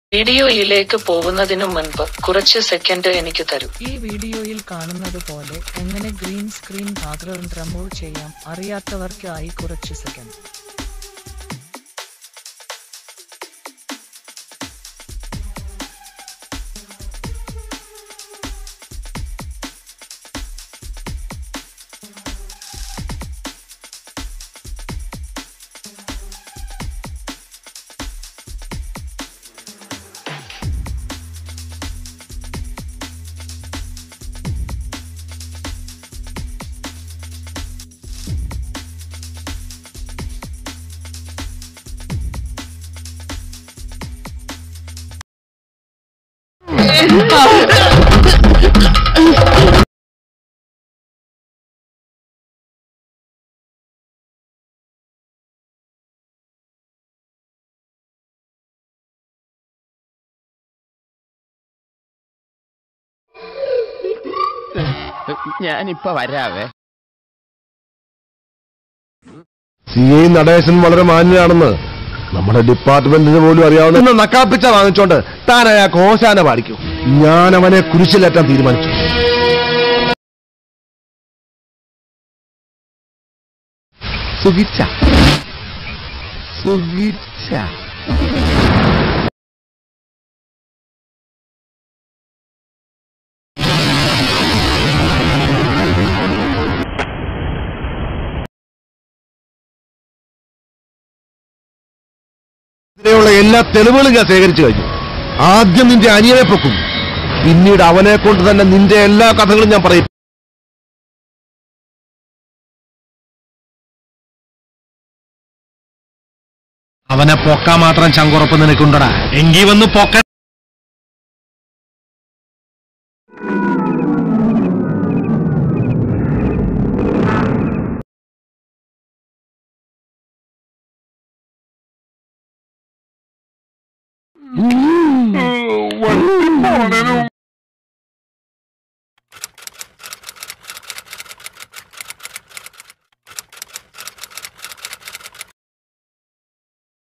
വീഡിയോയിലേക്ക് പോകുന്നതിനു മുൻപ് കുറച്ച് സെക്കൻഡ് എനിക്ക് തരൂ ഈ വീഡിയോയിൽ കാണുന്നത് പോലെ എങ്ങനെ ഗ്രീൻ സ്ക്രീൻ ബാക്ക്ഗ്രൗണ്ട് റിമൂവ് ചെയ്യാം അറിയാത്തവർക്കായി കുറച്ച് സെക്കൻഡ് ഞാനിപ്പോ വരാവേ സി ഐ നടേശൻ വളരെ മാന്യനാണെന്ന് നമ്മുടെ ഡിപ്പാർട്ട്മെന്റിന് പോലും അറിയാവുന്ന നക്കാപ്പിച്ച വാങ്ങിച്ചോണ്ട് താൻ അയാൾക്ക് ഓശാന പാടിക്കും ഞാൻ അവനെ കുരിശിലേറ്റാൻ തീരുമാനിച്ചു സുഖിച്ച സുഖിച്ച ഇതിനെയുള്ള എല്ലാ തെളിവുകളും ഞാൻ ശേഖരിച്ചു കഴിഞ്ഞു ആദ്യം നിന്റെ അനിയനെ പൊക്കും പിന്നീട് അവനെ കൊണ്ട് തന്നെ നിന്റെ എല്ലാ കഥകളും ഞാൻ പറയും അവനെ പൊക്കാൻ മാത്രം ചങ്കുറപ്പ് നിനക്കുണ്ടടാ എങ്കി വന്ന് പൊക്ക